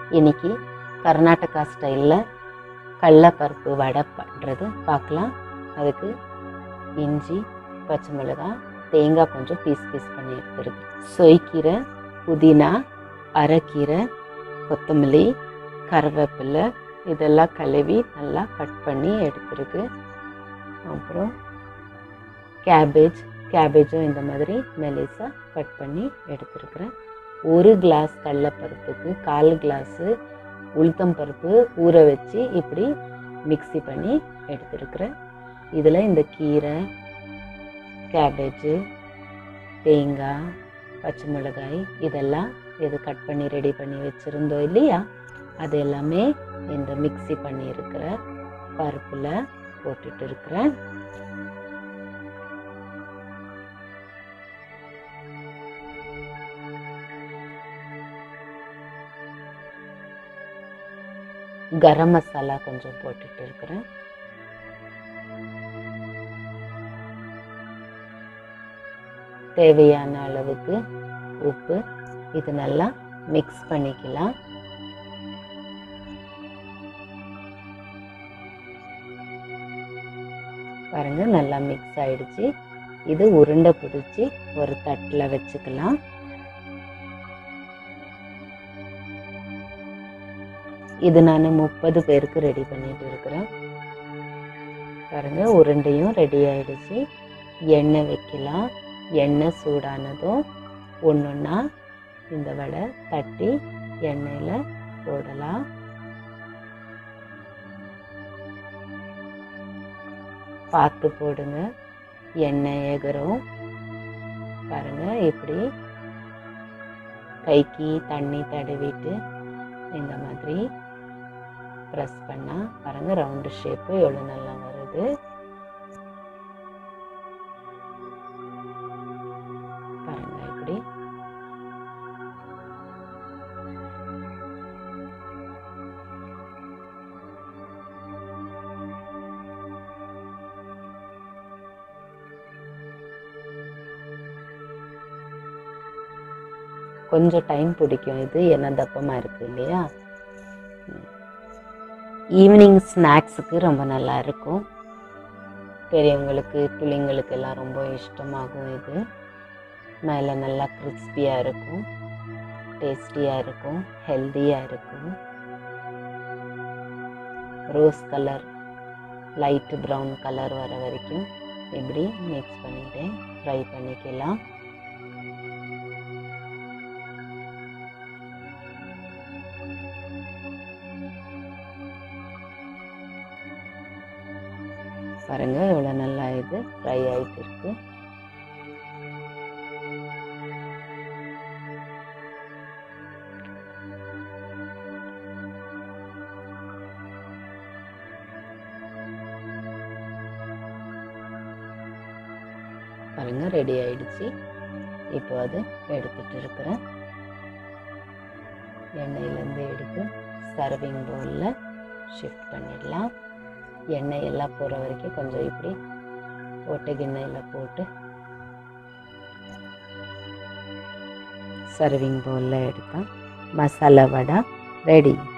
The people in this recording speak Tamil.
இன்னைக்கு கர்நாடகா ஸ்டைலில் கடலப்பருப்பு வடை பண்ணுறது பார்க்கலாம் அதுக்கு இஞ்சி பச்சை மிளகாய் தேங்காய் கொஞ்சம் பீஸ் பீஸ் பண்ணி எடுத்துருக்கு சொய்க்கீரை புதினா அரைக்கீரை கொத்தமல்லி கருவேப்பிலை இதெல்லாம் கழுவி நல்லா கட் பண்ணி எடுத்துருக்கு அப்புறம் கேபேஜ் கேபேஜும் இந்த மாதிரி மெலிசாக கட் பண்ணி எடுத்துருக்குறேன் ஒரு கிளாஸ் கடலப்பருப்புக்கு கால் கிளாஸு உளுத்தம் பருப்பு ஊற வச்சு இப்படி மிக்ஸி பண்ணி எடுத்துருக்குறேன் இதில் இந்த கீரை கேபேஜு தேங்காய் பச்சை மிளகாய் இதெல்லாம் இது கட் பண்ணி ரெடி பண்ணி வச்சுருந்தோம் இல்லையா அது எல்லாமே இந்த மிக்ஸி பண்ணி இருக்கிற பருப்பில் போட்டுட்டு இருக்கிறேன் கரம் மசாலா கொஞ்சம் போட்டுட்டு இருக்கிறேன் தேவையான அளவுக்கு உப்பு இது நல்லா மிக்ஸ் பண்ணிக்கலாம் பாருங்க நல்லா மிக்ஸ் ஆயிடுச்சு இது உருண்டை பிடிச்சி ஒரு தட்டில் வச்சுக்கலாம் இது நான் முப்பது பேருக்கு ரெடி பண்ணிட்டு இருக்கிறேன் பாருங்க உருண்டையும் ரெடி ஆயிடுச்சு எண்ணெய் வைக்கலாம் எண்ணெய் சூடானதும் ஒன்றுன்னா இந்த வடை தட்டி எண்ணெயில் போடலாம் பார்த்து போடுங்க எண்ணெய் எகரும் பாருங்க இப்படி கைக்கு தண்ணி தடவிட்டு இந்த மாதிரி ப்ரெஸ் பண்ணால் பாருங்க ரவுண்டு ஷேப்பு எவ்வளோ நல்லா வருது பாருங்க இப்படி கொஞ்சம் டைம் பிடிக்கும் இது என்ன தப்பமாக இருக்குது இல்லையா ஈவினிங் ஸ்நாக்ஸுக்கு ரொம்ப நல்லா இருக்கும் பெரியவங்களுக்கு பிள்ளைங்களுக்கு எல்லாம் ரொம்ப இஷ்டமாகும் இது மேலே நல்லா கிறிஸ்பியாக இருக்கும் டேஸ்டியாக இருக்கும் ஹெல்த்தியாக இருக்கும் rose colour light brown colour வர வரைக்கும் இப்படி மிக்ஸ் பண்ணிவிட்டு ஃப்ரை பண்ணிக்கலாம் பாருங்க எவ்வளோ நல்லா இது ஃப்ரை ஆகிட்டு இருக்கு பாருங்க ரெடி ஆயிடுச்சு இப்போ அது எடுத்துட்டு இருக்கிறேன் எண்ணெயிலேருந்து எடுத்து சர்விங் பவுலில் ஷிஃப்ட் பண்ணிடலாம் எண்ணெய் எல்லாம் போகிற வரைக்கும் கொஞ்சம் இப்படி போட்டு கிண்ணையில் போட்டு சர்விங் பவுலில் எடுத்தால் மசாலா வடை ரெடி